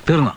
തീർന്നോ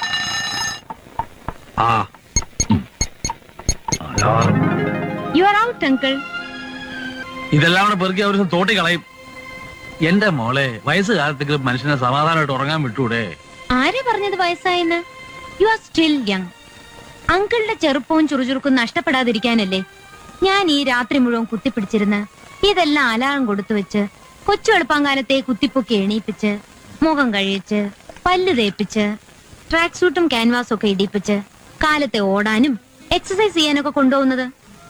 ആ ഉം. Alarm. You are out uncle ഇതെല്ലാം കൂടെ പെറുക്കി അവർ തോട്ടി കളയും എന്റെ മോളെ വയസ്സ് കാലത്തെങ്കിലും മനുഷ്യനെ സമാധാനമായിട്ട് ഉറങ്ങാൻ വിട്ടൂടെ ആരെ പറഞ്ഞത് വയസ്സായെന്ന് യു ആർ സ്റ്റിൽ യങ് അങ്കിളുടെ ചെറുപ്പവും ചുറുചുറുക്കും നഷ്ടപ്പെടാതിരിക്കാനല്ലേ ഞാൻ ഈ രാത്രി മുഴുവൻ കുത്തിപ്പിടിച്ചിരുന്ന് ഇതെല്ലാം അലാറം കൊടുത്തു വെച്ച് കൊച്ചു എളുപ്പാങ്കാലത്തെ കുത്തിപ്പൊക്കി എണീപ്പിച്ച് മുഖം കഴിയിച്ച് പല്ല് തേപ്പിച്ച് ട്രാക്ക് സൂട്ടും ക്യാൻവാസും ഒക്കെ ഇടിപ്പിച്ച് കാലത്തെ ഓടാനും എക്സസൈസ് ചെയ്യാനൊക്കെ കൊണ്ടുപോകുന്നത്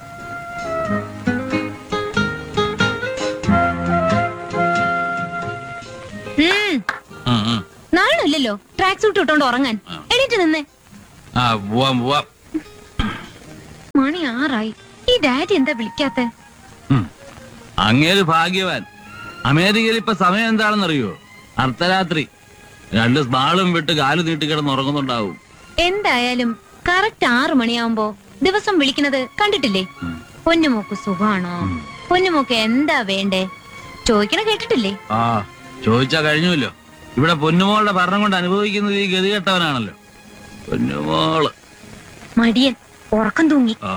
ഉം ഉം, ഉം. നാണമില്ലല്ലോ ട്രാക്ക് സൂട്ട് ഇട്ടോണ്ട് ഉറങ്ങാൻ എണീറ്റ് നിന്നേ ആ പോവാം പോവാം മണി ആറായി ഈ ഡാഡി എന്താ വിളിക്കാത്ത ഉം. അങ്ങേര് ഭാഗ്യവാൻ അമേരിക്കയിൽ ഇപ്പൊ സമയം എന്താണെന്നറിയോ അർദ്ധരാത്രി രണ്ട് സ്മാളും വിട്ട് കാല് നീട്ടി കിടന്ന് ഉറങ്ങുന്നുണ്ടാവും എന്തായാലും കറക്റ്റ് ആറു മണിയാവുമ്പോ ദിവസം വിളിക്കുന്നത് കണ്ടിട്ടില്ലേ പൊന്നുമോക്ക് സുഖാണോ പൊന്നുമോക്ക് എന്താ വേണ്ടേ ചോദിക്കണ കേട്ടിട്ടില്ലേ ആ ചോദിച്ചാ കഴിഞ്ഞുവല്ലോ ഇവിടെ പൊന്നുമോളുടെ ഭരണം കൊണ്ട് അനുഭവിക്കുന്നത് ഈ ഗതികെട്ടവനാണല്ലോ പൊന്നുമോള് മടിയൻ ഉറക്കം തൂങ്ങി ആ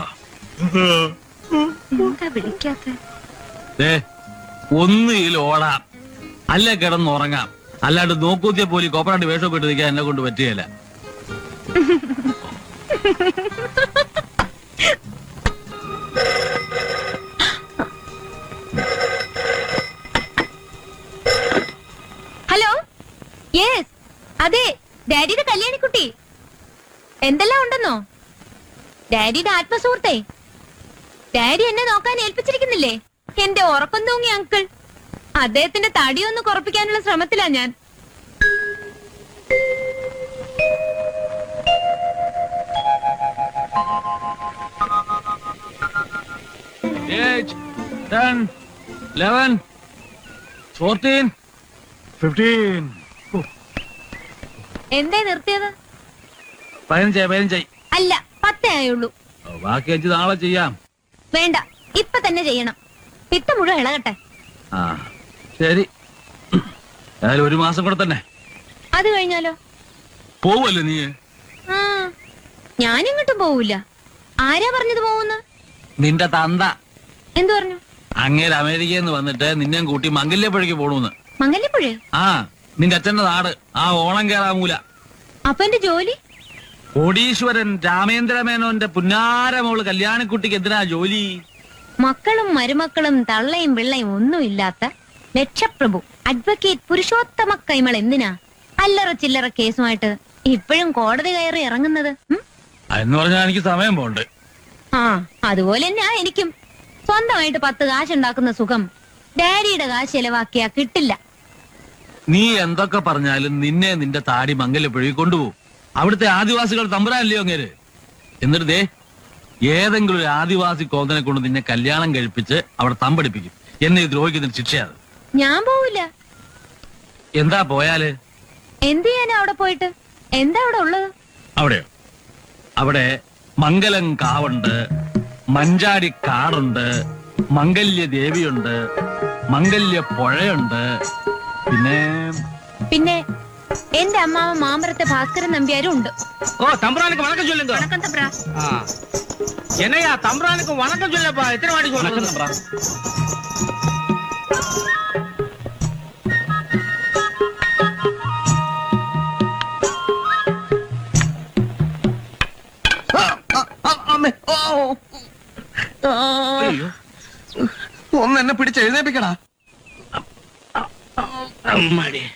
എന്താ വിളിക്കാത്ത ദേ ഒന്നുകിൽ ഓടാം അല്ല കിടന്നുറങ്ങാം അല്ലാണ്ട് നോക്കൂത്തിയെ പോലെ കോപ്പറാണ്ട് വേഷമൊക്കെ ഇട്ട് നിൽക്കാൻ എന്നെ കൊണ്ട് പറ്റുകയില്ല ഹലോ യെസ് അതെ ഡാഡിയുടെ കല്യാണിക്കുട്ടി എന്തെല്ലാം ഉണ്ടെന്നോ ഡാഡിയുടെ ആത്മസുഹൃത്തെ ഡാഡി എന്നെ നോക്കാൻ ഏൽപ്പിച്ചിരിക്കുന്നില്ലേ എന്റെ ഉറക്കം തൂങ്ങി അങ്കിൾ അദ്ദേഹത്തിന്റെ തടിയൊന്ന് കുറപ്പിക്കാനുള്ള ശ്രമത്തിലാ ഞാൻ Eight, ten, eleven, fourteen, fifteen. ഓ, എന്തേ നിർത്തിയത് പതിനഞ്ചായി പതിനഞ്ചായി അല്ല പത്തേ ആയുള്ളൂ ഓ, ബാക്കി അഞ്ച് നാളെ ചെയ്യാം വേണ്ട ഇപ്പൊ തന്നെ ചെയ്യണം പിത്ത മുഴുവൻ ഇളകട്ടെ ആ ശരി ഏതായാലും ഒരു മാസം കൂടെ തന്നെ അത് കഴിഞ്ഞാലോ പോവല്ലേ നീ ആ ഞാനിങ്ങോട്ടും പോവില്ല ആരാ പറഞ്ഞത് പോവുന്ന് നിന്റെ തന്ത എന്തു പറഞ്ഞു അങ്ങേര് അമേരിക്കയിൽ നിന്ന് വന്നിട്ട് നിന്നെയും കൂട്ടി മംഗല്യപ്പുഴയ്ക്ക് പോണൂന്ന് മംഗല്യപ്പുഴേ ആ നിന്റെ അച്ഛന്റെ നാട് ആ ഓണം കേറാമൂല അപ്പൊ എന്റെ ജോലി കോടീശ്വരൻ രാമേന്ദ്രമേനോന്റെ പുന്നാരമോള് കല്യാണിക്കുട്ടിക്ക് എന്തിനാ ജോലി മക്കളും മരുമക്കളും തള്ളയും പിള്ളയും ഒന്നുമില്ലാത്ത ലക്ഷപ്രഭു അഡ്വക്കേറ്റ് പുരുഷോത്തമ കൈമൾ എന്തിനാ അല്ലറ ചില്ലറ കേസുമായിട്ട് ഇപ്പോഴും കോടതി കയറി ഇറങ്ങുന്നത് ഉം? എന്ന് പറഞ്ഞാൽ എനിക്ക് സമയം പോണ്ട് ആ അതുപോലെ തന്നെയാ എനിക്കും സ്വന്തമായിട്ട് പത്ത് കാശുണ്ടാക്കുന്ന സുഖം ഡാഡിയുടെ കാശ് ചെലവാക്കിയാ കിട്ടില്ല നീ എന്തൊക്കെ പറഞ്ഞാലും നിന്നെ നിന്റെ താടി മംഗല്യപ്പുഴയിൽ കൊണ്ടുപോകും അവിടുത്തെ ആദിവാസികൾ തമ്പുരാനല്ലയോ അങ്ങേര് എന്നിട്ട് ദേ ഏതെങ്കിലും ഒരു ആദിവാസി കോന്തനെ കൊണ്ട് നിന്നെ കല്യാണം കഴിപ്പിച്ച് അവിടെ തമ്പടിപ്പിക്കും എന്നെ ഈ ദ്രോഹിക്കുന്നതിന് ശിക്ഷയാണ് ഞാൻ പോവില്ല എന്താ പോയാല് എന്ത് ചെയ്യാനാ അവിടെ പോയിട്ട് എന്താ അവിടെ ഉള്ളത് അവിടെയോ അവിടെ മംഗലം കാവുണ്ട് മഞ്ചാടി കാടുണ്ട് മംഗല്യ ദേവിയുണ്ട് മംഗല്യ പുഴയുണ്ട് പിന്നെ പിന്നെ എന്റെ അമ്മാവ മാമ്പരത്തെ ഭാസ്കരൻ നമ്പ്യാരും ഉണ്ട് ஓ தம்புரானுக்கு வணக்கம் சொல்லுங்க വണക്കം തമ്പ്രാ. ஆ. என்னய்யா தம்புரானுக்கு வணக்கம் சொல்லப்பா எத்தனை வாட்டி சொல்லுங்க ഒന്ന് എന്നെ പിടിച്ച് എഴുന്നേപ്പിക്കടാ அம்மாடி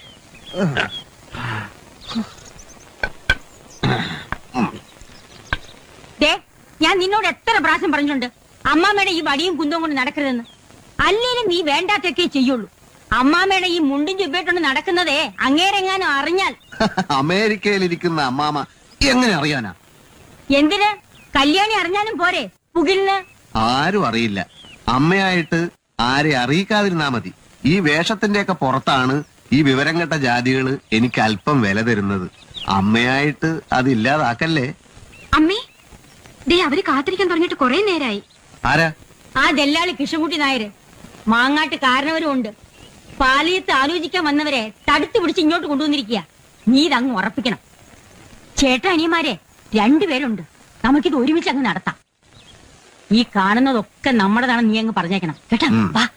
ദേ ഞാൻ നിന്നോട് എത്ര പ്രാവശ്യം പറഞ്ഞിട്ടുണ്ട് അമ്മാമ്മയുടെ ഈ വടിയും കുന്തവും കൊണ്ട് നടക്കരുതെന്ന് അല്ലേലും നീ വേണ്ടാത്തൊക്കെ ചെയ്യുള്ളൂ അമ്മാമ്മയുടെ ഈ മുണ്ടും ചുബേട്ടൊണ്ട് നടക്കുന്നതേ അങ്ങേരെങ്ങാനും അറിഞ്ഞാൽ അമേരിക്കയിലിരിക്കുന്ന അമ്മാമ എങ്ങനെ അറിയാനാ എന്തിന് കല്യാണി അറിഞ്ഞാലും പോരെ പുകിലിന് ആരും അറിയില്ല അമ്മയായിട്ട് ആരെ അറിയിക്കാതിരുന്നാ മതി ഈ വേഷത്തിന്റെയൊക്കെ പുറത്താണ് ഈ വിവരം കെട്ട ജാതികള് എനിക്ക് അല്പം വില തരുന്നത് അമ്മയായിട്ട് അതില്ലാതാക്കല്ലേ അമ്മേ ദേ അവര് കാത്തിരിക്കാൻ തുടങ്ങിയിട്ട് കുറെ നേരായി ആരാ ആ ദല്ലാളി കൃഷ്ണൻകുട്ടി നായര് മാങ്ങാട്ട് കാരണവരും ഉണ്ട് പാലിയത്ത് ആലോചിക്കാൻ വന്നവരെ തടുത്തു പിടിച്ച് ഇങ്ങോട്ട് കൊണ്ടുവന്നിരിക്കുക നീ ഇതങ്ങ് ഉറപ്പിക്കണം ചേട്ടാനിയന്മാരെ രണ്ടുപേരുണ്ട് നമുക്കിത് ഒരുമിച്ച് അങ്ങ് നടത്താം ഈ കാണുന്നതൊക്കെ നമ്മുടെതാണെന്ന് നീ അങ്ങ് പറഞ്ഞേക്കണം കേട്ടാ ഉം. വാ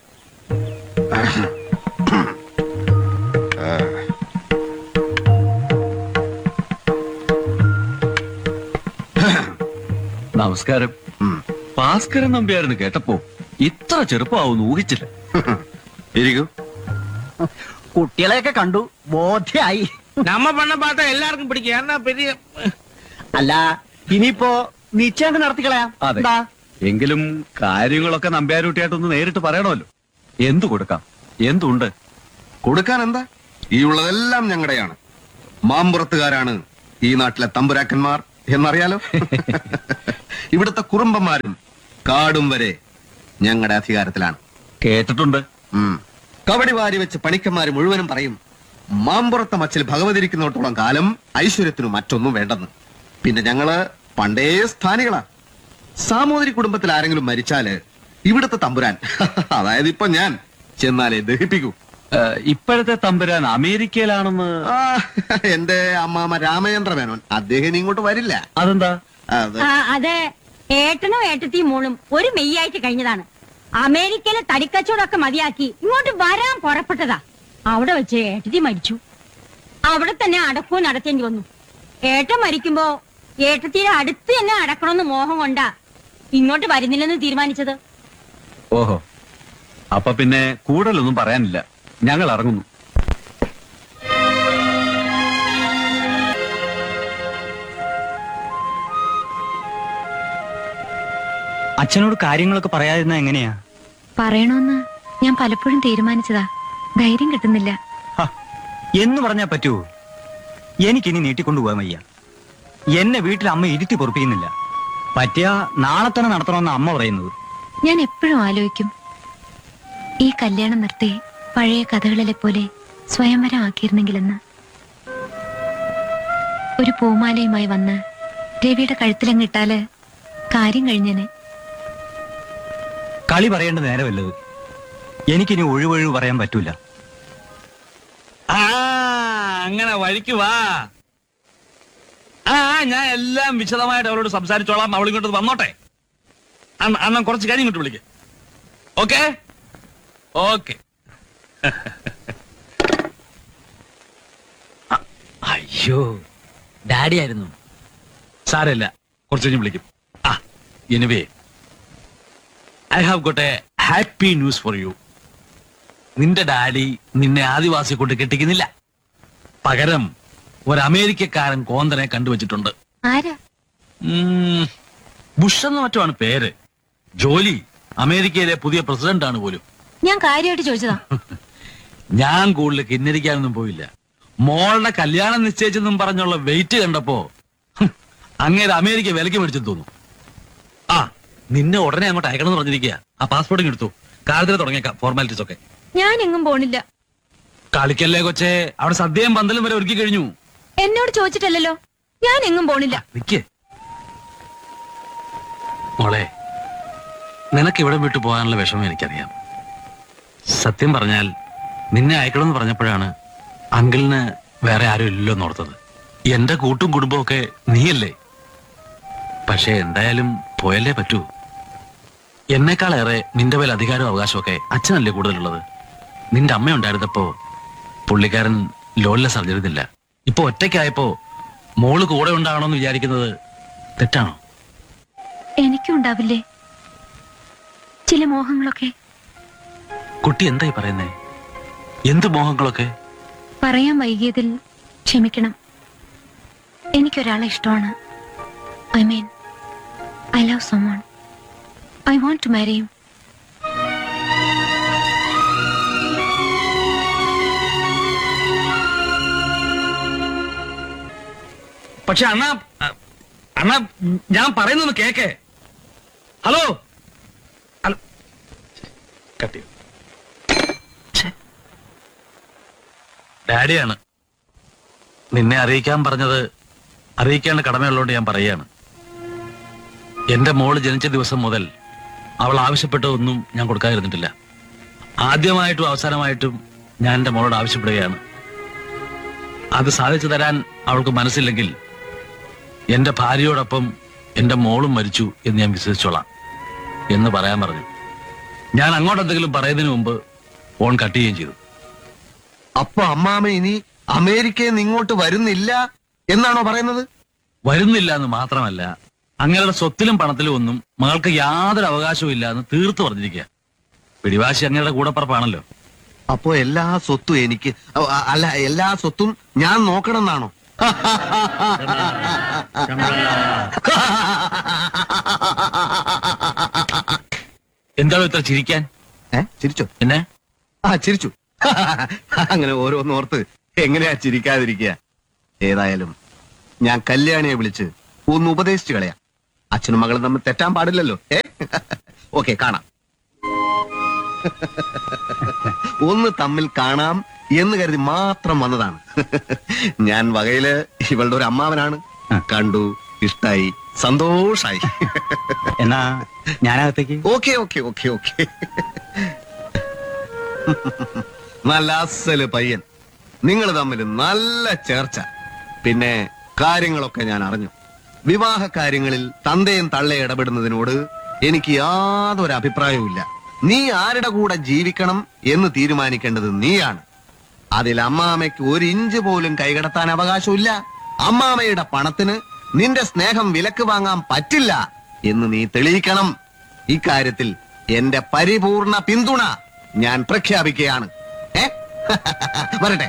നമസ്കാരം ഉം. ഭാസ്കരൻ നമ്പ്യാരെന്ന് കേട്ടപ്പോ ഇത്ര ചെറുപ്പമാവുന്ന് ഊഹിച്ചില്ല ഇരിക്കൂ കുട്ടികളെയൊക്കെ കണ്ടു ബോധ്യായി നമ്മ പണ്ണ പാത്ത എല്ലാവർക്കും പിടിക്കും എന്നാ പെരിയ അല്ല ഇനിയിപ്പോ നിശ്ചയം നടത്തിക്കളയാം അതെ എന്താ? എങ്കിലും കാര്യങ്ങളൊക്കെ നമ്പ്യാരൂട്ടിയായിട്ടൊന്ന് നേരിട്ട് പറയണമല്ലോ എന്തു കൊടുക്കാം എന്തുണ്ട് കൊടുക്കാൻ എന്താ ഈ ഉള്ളതെല്ലാം ഞങ്ങളുടെയാണ് മാമ്പുറത്തുകാരാണ് ഈ നാട്ടിലെ തമ്പുരാക്കന്മാർ എന്നറിയാലോ ഇവിടുത്തെ കുറുമ്പന്മാരും കാടും വരെ ഞങ്ങളുടെ അധികാരത്തിലാണ് കേട്ടിട്ടുണ്ട് ഉം. കബഡി വാരി വെച്ച് പണിക്കന്മാര് മുഴുവനും പറയും മാമ്പുറത്തെ മച്ചിൽ ഭഗവതിരിക്കുന്നിടത്തോളം കാലം ഐശ്വര്യത്തിനു മറ്റൊന്നും വേണ്ടെന്ന് പിന്നെ ഞങ്ങള് പണ്ടേ സ്ഥാനികളാ സാമൂതിരി കുടുംബത്തിൽ ആരെങ്കിലും മരിച്ചാല് ഇവിടുത്തെ തമ്പുരാൻ അതായത് ഇപ്പൊ ഞാൻ ചെന്നാലേ ദഹിപ്പിക്കൂ ഏഹ്, ഇപ്പോഴത്തെ തമ്പുരാൻ അമേരിക്കയിലാണെന്ന് ആ, എന്റെ അമ്മാമ രാമചന്ദ്ര മേനോൻ അദ്ദേഹം ഇനി ഇങ്ങോട്ട് വരില്ല അതെന്താ അത് ആ, അത് ഏട്ടനും ഏട്ടത്തിയും മോളും ഒരു മെയ്യായിട്ട് കഴിഞ്ഞതാണ് അമേരിക്കയിലെ തടിക്കച്ചവടമൊക്കെ മതിയാക്കി ഇങ്ങോട്ട് വരാൻ പുറപ്പെട്ടതാ അവിടെ വെച്ച് ഏട്ടത്തി മരിച്ചു അവിടെ തന്നെ അടക്കവും നടത്തേണ്ടി വന്നു ഏട്ടൻ മരിക്കുമ്പോ ഏട്ടത്തിയുടെ അടുത്ത് തന്നെ അടക്കണമെന്ന് മോഹം കൊണ്ടാ ഇങ്ങോട്ട് വരുന്നില്ലെന്ന് തീരുമാനിച്ചത് ഓഹോ അപ്പൊ പിന്നെ കൂടുതലൊന്നും പറയാനില്ല ഞങ്ങൾ ഇറങ്ങുന്നു അച്ഛനോട് കാര്യങ്ങളൊക്കെ പറയാതിരുന്ന എങ്ങനെയാ പറയണോന്ന് ഞാൻ പലപ്പോഴും തീരുമാനിച്ചതാ ധൈര്യം കിട്ടുന്നില്ല ഹ, എന്ന് പറഞ്ഞാ പറ്റുമോ എനിക്കിനി നീട്ടിക്കൊണ്ടുപോകാൻ വയ്യ എന്നെ വീട്ടിൽ അമ്മ ഇരുത്തി പൊറപ്പിക്കുന്നില്ല പറ്റിയ നാളെ തന്നെ നടത്തണമെന്ന് അമ്മ പറയുന്നത് ഞാൻ എപ്പോഴും ആലോചിക്കും ഈ കല്യാണം നിർത്തി പഴയ കഥകളിലെ പോലെ സ്വയംവരം ആക്കിയിരുന്നെങ്കിലെന്ന് ഒരു പൂമാലയുമായി വന്ന് രവിയുടെ കഴുത്തിലങ്ങിട്ടാല് കാര്യം കഴിഞ്ഞേനെ കളി പറയേണ്ട നേരമല്ലത് എനിക്കിനി ഒഴിവൊഴിവ് പറയാൻ പറ്റൂല ആ അങ്ങനെ വഴിക്ക് വാ ആ ഞാൻ എല്ലാം വിശദമായിട്ട് അവരോട് സംസാരിച്ചോളാം അവൾ ഇങ്ങോട്ട് വന്നോട്ടെ അണ്ണ- അണ്ണൻ കുറച്ച് കഴിഞ്ഞ് ഇങ്ങോട്ട് വിളിക്ക് ഓക്കെ ഓക്കെ അയ്യോ ഡാഡി ആയിരുന്നു സാരമില്ല കുറച്ച് കഴിഞ്ഞ് വിളിക്കും ആ anyway I have got a happy news for you നിന്റെ ഡാഡി നിന്നെ ആദിവാസി കൊണ്ട് കെട്ടിക്കുന്നില്ല പകരം ഒരു അമേരിക്കക്കാരൻ കോന്തനെ കണ്ടുവച്ചിട്ടുണ്ട് ആരാ ഉം, ബുഷ് എന്ന മറ്റുമാണ് പേര് ജോലി അമേരിക്കയിലെ പുതിയ പ്രസിഡന്റ് ആണ് പോലും ഞാൻ കാര്യമായിട്ട് ചോദിച്ചതാ ഞാൻ കൂടുതൽ കിന്നരിക്കാനൊന്നും പോയില്ല മോളുടെ കല്യാണം നിശ്ചയിച്ചെന്നും പറഞ്ഞുള്ള വെയിറ്റ് കണ്ടപ്പോ ഹും, അങ്ങേര് അമേരിക്ക വിലക്ക് മേടിച്ചെന്ന് തോന്നുന്നു ആ നിന്നെ ഉടനെ അങ്ങോട്ട് അയക്കണം എന്ന് പറഞ്ഞിരിക്കുക ആ പാസ്പോർട്ടിങ് എടുത്തു കാര്യത്തിൽ തുടങ്ങിയേക്കാം ഫോർമാലിറ്റീസ് ഒക്കെ ഞാൻ എങ്ങും പോണില്ല കളിക്കല്ലേ കൊച്ചേ അവിടെ സദ്യയും പന്തലും വരെ ഒരുക്കി കഴിഞ്ഞു എന്നോട് ചോദിച്ചിട്ടല്ലല്ലോ ഞാൻ എങ്ങും പോണില്ല നിക്ക് മോളെ നിനക്ക് ഇവിടെ വിട്ടു പോകാനുള്ള വിഷമം എനിക്കറിയാം സത്യം പറഞ്ഞാൽ നിന്നെ അയക്കണമെന്ന് പറഞ്ഞപ്പോഴാണ് അങ്കിളിന് വേറെ ആരും ഇല്ലല്ലോ എന്നോർത്തത് എന്റെ കൂട്ടും കുടുംബവും ഒക്കെ നീയല്ലേ പക്ഷെ എന്തായാലും പോയല്ലേ പറ്റൂ എന്നെക്കാളേറെ നിന്റെ മേൽ അധികാരവും അവകാശമൊക്കെ അച്ഛനല്ലേ കൂടുതലുള്ളത് നിന്റെ അമ്മ ഉണ്ടായിരുന്നപ്പോ പുള്ളിക്കാരൻ ലോണിലെ സർജറിന്നില്ല ഇപ്പൊ ഒറ്റയ്ക്കായപ്പോ മോള് കൂടെ ഉണ്ടാകണമെന്ന് വിചാരിക്കുന്നത് തെറ്റാണോ എനിക്കും ഉണ്ടാവില്ലേ ചില മോഹങ്ങളൊക്കെ കുട്ടി എന്തായി പറയുന്നേ എന്ത് മോഹങ്ങളൊക്കെ പറയാൻ വൈകിയതിൽ ക്ഷമിക്കണം എനിക്കൊരാളെ ഇഷ്ടമാണ് I mean I love someone I want to marry him പക്ഷെ അണ്ണ അണ്ണ ഞാൻ പറയുന്നത് കേക്കേ ഹലോ ഹലോ കട്ട് ചെയ്തു. ഛെ. ഡാഡിയാണ് നിന്നെ അറിയിക്കാൻ പറഞ്ഞത് അറിയിക്കേണ്ട കടമയുള്ളതുകൊണ്ട് ഞാൻ പറയുകയാണ് എന്റെ മോള് ജനിച്ച ദിവസം മുതൽ അവൾ ആവശ്യപ്പെട്ടതൊന്നും ഞാൻ കൊടുക്കാതിരുന്നിട്ടില്ല ആദ്യമായിട്ടും അവസാനമായിട്ടും ഞാൻ എന്റെ മോളോട് ആവശ്യപ്പെടുകയാണ് അത് സാധിച്ചു തരാൻ അവൾക്ക് മനസ്സില്ലെങ്കിൽ എന്റെ ഭാര്യയോടൊപ്പം എന്റെ മോളും മരിച്ചു എന്ന് ഞാൻ വിശ്വസിച്ചോളാം എന്ന് പറയാൻ പറഞ്ഞു ഞാൻ അങ്ങോട്ട് എന്തെങ്കിലും പറയുന്നതിന് മുമ്പ് ഫോൺ കട്ട് ചെയ്യുകയും ചെയ്തു അപ്പൊ അമ്മാമ ഇനി അമേരിക്കയിൽ നിന്ന് ഇങ്ങോട്ട് വരുന്നില്ല എന്നാണോ പറയുന്നത് വരുന്നില്ല എന്ന് മാത്രമല്ല അങ്ങയുടെ സ്വത്തിലും പണത്തിലും ഒന്നും മകൾക്ക് യാതൊരു അവകാശവും ഇല്ല എന്ന് തീർത്തു പറഞ്ഞിരിക്കുക പിടിവാശി അങ്ങയുടെ കൂടപ്പറപ്പാണല്ലോ അപ്പോ എല്ലാ സ്വത്തും എനിക്ക് അ- അ- അല്ല എല്ലാ സ്വത്തും ഞാൻ നോക്കണം എന്നാണോ എന്താണ് ഇത്ര ചിരിക്കാൻ ഏ ചിരിച്ചോ എന്നെ ആ ചിരിച്ചു അങ്ങനെ ഓരോന്നോർത്ത് എങ്ങനെയാ ചിരിക്കാതിരിക്കുക ഏതായാലും ഞാൻ കല്യാണിയെ വിളിച്ച് ഒന്ന് ഉപദേശിച്ചു കളയാം അച്ഛനും മകളും തമ്മിൽ തെറ്റാൻ പാടില്ലല്ലോ ഏ ഓക്കെ കാണാം ഒന്ന് തമ്മിൽ കാണാം എന്ന് കരുതി മാത്രം വന്നതാണ് ഞാൻ വകയില് ഇവളുടെ ഒരു അമ്മാവനാണ് കണ്ടു ഇഷ്ടായി സന്തോഷായി എന്നാ ഞാനകത്തേക്ക് ഓക്കെ ഓക്കെ ഓക്കെ ഓക്കെ നല്ല അസല് പയ്യൻ നിങ്ങൾ തമ്മിൽ നല്ല ചേർച്ച പിന്നെ കാര്യങ്ങളൊക്കെ ഞാൻ അറിഞ്ഞു വിവാഹ കാര്യങ്ങളിൽ തന്തയും തള്ള ഇടപെടുന്നതിനോട് എനിക്ക് യാതൊരു അഭിപ്രായവും ഇല്ല നീ ആരുടെ കൂടെ ജീവിക്കണം എന്ന് തീരുമാനിക്കേണ്ടത് നീയാണ് അതിൽ അമ്മാമയ്ക്ക് ഒരു ഇഞ്ച് പോലും കൈകടത്താൻ അവകാശമില്ല അമ്മാമയുടെ പണത്തിന് നിന്റെ സ്നേഹം വിലക്ക് വാങ്ങാൻ പറ്റില്ല എന്ന് നീ തെളിയിക്കണം ഇക്കാര്യത്തിൽ എന്റെ പരിപൂർണ പിന്തുണ ഞാൻ പ്രഖ്യാപിക്കുകയാണ് ഏ വരട്ടെ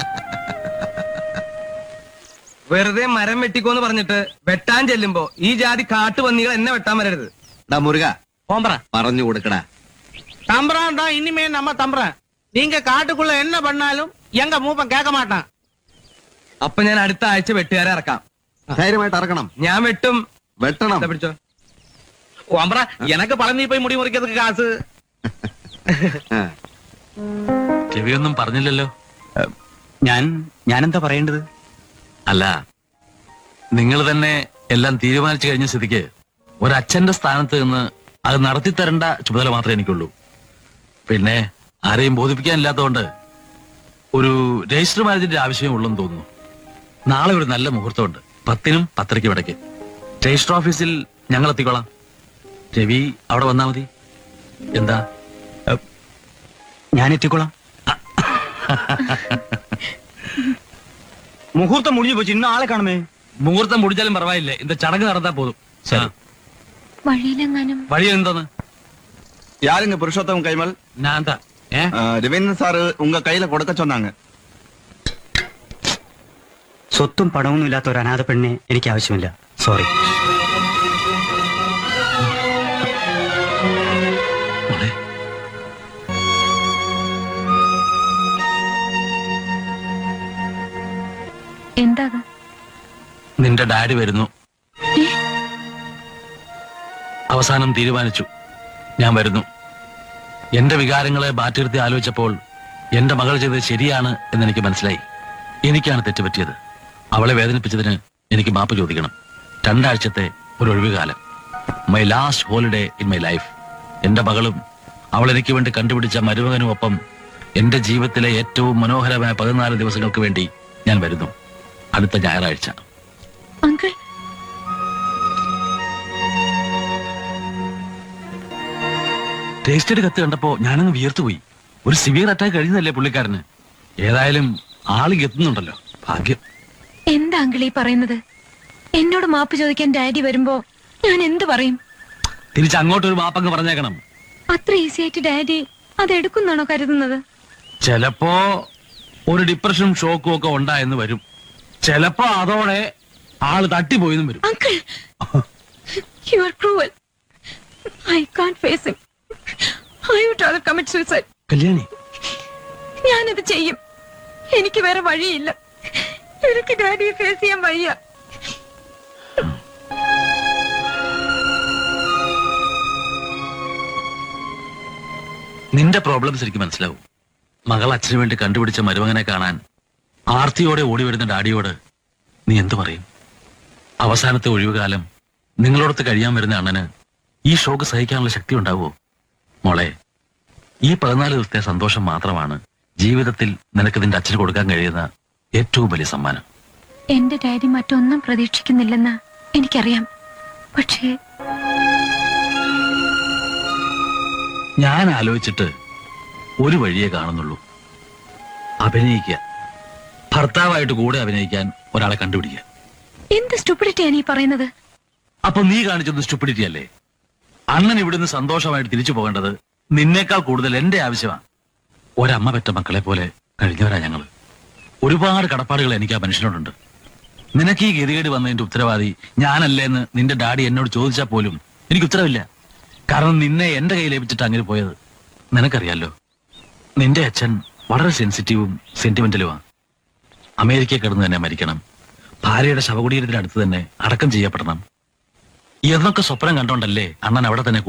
വെറുതെ മരം വെട്ടിക്കോന്ന് പറഞ്ഞിട്ട് വെട്ടാൻ ചെല്ലുമ്പോ ഈ ജാതി കാട്ടുപന്നികൾ എന്നെ വെട്ടാൻ വരരുത് ഡാ മുരുക போம்பற പറഞ്ഞു കൊടുക്കടാ தம்பரான் தான் இனிமே நம்ம தம்பரன் நீங்க காட்டுக்குள்ள என்ன பண்ணாலும் எங்க மூப்பன் கேட்க மாட்டான் അപ്പൊ ഞാൻ അടുത്ത ആഴ്ച വെട്ടുകാരെ ഇറക്കാം ധൈര്യമായിട്ട് ഇറക്കണം ഞാൻ വെട്ടും വെട്ടണം ഇതാ പിടിച്ചോ ഓമ്പ്ര എനക്ക് പളനി പോയി മുടി മുറിക്കുന്നത് കാസ് ആ. ചെവിയൊന്നും പറഞ്ഞില്ലല്ലോ ഞാൻ ഞാനെന്താ പറയേണ്ടത് അല്ല നിങ്ങൾ തന്നെ എല്ലാം തീരുമാനിച്ചു കഴിഞ്ഞ സ്ഥിതിക്ക് ഒരച്ഛന്റെ സ്ഥാനത്ത് നിന്ന് അത് നടത്തിത്തരേണ്ട ചുമതല മാത്രമേ എനിക്കുള്ളൂ പിന്നെ ആരെയും ബോധിപ്പിക്കാനില്ലാത്തതുകൊണ്ട് ഒരു രജിസ്റ്റർ മാരേജിന്റെ ആവശ്യമേ ഉള്ളെന്ന് തോന്നുന്നു നാളെ ഒരു നല്ല മുഹൂർത്തമുണ്ട് പത്തിനും പത്തരയ്ക്കും ഇടയ്ക്ക് രജിസ്റ്റർ ഓഫീസിൽ ഞങ്ങൾ എത്തിക്കോളാം രവി അവിടെ വന്നാ മതി എന്താ ഞാൻ എത്തിക്കോളാം മുഹൂർത്തം മുടിഞ്ഞു പോയി ഇന്ന് ആളെ കാണുമേ മുഹൂർത്തം മുടിച്ചാലും പറവായില്ലേ இந்த ചടങ്ങ് നടന്നാ പോതും ശരി. വഴിയിലെങ്ങാനും വഴി എന്താണ് யாருங்க புருஷோத்தம் கைமல் ഞാൻ താ ഏ രവീന്ദ്രൻ സാറ് ഉങ്ക കയ്യില കൊടുക്ക சொன்னாங்க സ്വത്തും പണമൊന്നും ഇല്ലാത്ത ഒരു അനാഥ പെണ്ണിനെ എനിക്ക് ആവശ്യമില്ല സോറി മോളെ എന്താ അത്? നിന്റെ ഡാഡി വരുന്നു ഏ? അവസാനം തീരുമാനിച്ചു ഞാൻ വരുന്നു എന്റെ വികാരങ്ങളെ മാറ്റിനിർത്തി ആലോചിച്ചപ്പോൾ എന്റെ മകൾ ചെയ്തത് ശരിയാണ് എന്ന് എനിക്ക് മനസ്സിലായി എനിക്കാണ് തെറ്റുപറ്റിയത് അവളെ വേദനിപ്പിച്ചതിന് എനിക്ക് മാപ്പ് ചോദിക്കണം രണ്ടാഴ്ചത്തെ ഒരു ഒഴിവുകാലം my last holiday in my life എന്റെ മകളും അവൾ എനിക്ക് വേണ്ടി കണ്ടുപിടിച്ച മരുമകനും ഒപ്പം എന്റെ ജീവിതത്തിലെ ഏറ്റവും മനോഹരമായ പതിനാല് ദിവസങ്ങൾക്ക് വേണ്ടി ഞാൻ വരുന്നു അടുത്ത ഞായറാഴ്ച അങ്കിൾ രജിസ്റ്റേഡ് കത്ത് കണ്ടപ്പോ ഞാനങ്ങ് വിയർത്തുപോയി ഒരു സിവിയർ അറ്റാക്ക് കഴിയുന്നല്ലേ പുള്ളിക്കാരന് ഏതായാലും ആള് എത്തുന്നുണ്ടല്ലോ ഭാഗ്യം എന്താ അങ്കിൾ ഈ പറയുന്നത് എന്നോട് മാപ്പ് ചോദിക്കാൻ ഡാഡി വരുമ്പോ ഞാൻ എന്ത് പറയും തിരിച്ച് അങ്ങോട്ടൊരു മാപ്പങ്ങ് പറഞ്ഞേക്കണം അത്ര ഈസി ആയിട്ട് ഡാഡി അതെടുക്കുന്നാണോ കരുതുന്നത് ചിലപ്പോ ഒരു ഡിപ്രഷനും ഷോക്കും ഒക്കെ ഉണ്ടായെന്ന് വരും ചിലപ്പോ അതോടെ ആള് തട്ടിപ്പോയെന്നും വരും uncle you are cruel I can't face him I would rather commit suicide Kalyani ഞാനത് ചെയ്യും എനിക്ക് വേറെ വഴിയില്ല എനിക്ക് ഡാഡിയെ ഫേസ് ചെയ്യാൻ വയ്യ നിന്റെ പ്രോബ്ലംസ് എനിക്ക് മനസ്സിലാവും മകൾ അച്ഛന് വേണ്ടി കണ്ടുപിടിച്ച മരുമകനെ കാണാൻ ആർത്തിയോടെ ഓടി വരുന്ന ഡാഡിയോട് നീ എന്തു പറയും അവസാനത്തെ ഒഴിവുകാലം നിങ്ങളോടത്ത് കഴിയാൻ വരുന്ന അണ്ണന് ഈ ഷോക്ക് സഹിക്കാനുള്ള ശക്തി ഉണ്ടാവുമോ മോളെ ഈ പതിനാല് ദിവസത്തെ സന്തോഷം മാത്രമാണ് ജീവിതത്തിൽ നിനക്ക് നിന്റെ അച്ഛന് കൊടുക്കാൻ കഴിയുന്ന ഏറ്റവും വലിയ സമ്മാനം എന്റെ ഡാഡി മറ്റൊന്നും പ്രതീക്ഷിക്കുന്നില്ലെന്ന് എനിക്കറിയാം പക്ഷേ ഞാൻ ആലോചിച്ചിട്ട് ഒരു വഴിയേ കാണുന്നുള്ളൂ അഭിനയിക്കുക ഭർത്താവായിട്ട് കൂടെ അഭിനയിക്കാൻ ഒരാളെ കണ്ടുപിടിക്കുക എന്ത് സ്റ്റുപ്പിഡിറ്റിയാണ് ഈ പറയുന്നത് അപ്പൊ നീ കാണിച്ചത് സ്റ്റുപ്പിഡിറ്റി അല്ലേ അണ്ണൻ ഇവിടുന്ന് സന്തോഷമായിട്ട് തിരിച്ചു പോകേണ്ടത് നിന്നേക്കാൾ കൂടുതൽ എന്റെ ആവശ്യമാണ് ഒരമ്മ പെറ്റ മക്കളെ പോലെ കഴിഞ്ഞവരാ ഞങ്ങള് ഒരുപാട് കടപ്പാടുകൾ എനിക്ക് ആ മനുഷ്യനോടുണ്ട് നിനക്ക് ഈ ഗതികേട് വന്നതിന്റെ ഉത്തരവാദി ഞാനല്ലേ എന്ന് നിന്റെ ഡാഡി എന്നോട് ചോദിച്ചാൽ പോലും എനിക്ക് ഉത്തരവില്ല കാരണം നിന്നെ എന്റെ കയ്യിൽ ഏൽപ്പിച്ചിട്ട് അങ്ങനെ പോയത് നിനക്കറിയാലോ നിന്റെ അച്ഛൻ വളരെ സെൻസിറ്റീവും സെന്റിമെന്റലുമാണ് അമേരിക്കയിൽ കിടന്ന് തന്നെ മരിക്കണം ഭാര്യയുടെ ശവകുടീരത്തിനടുത്ത് തന്നെ അടക്കം ചെയ്യപ്പെടണം എന്നൊക്കെ സ്വപ്നം കണ്ടോണ്ടല്ലേ അണ്ണൻ അവിടെ തന്നെ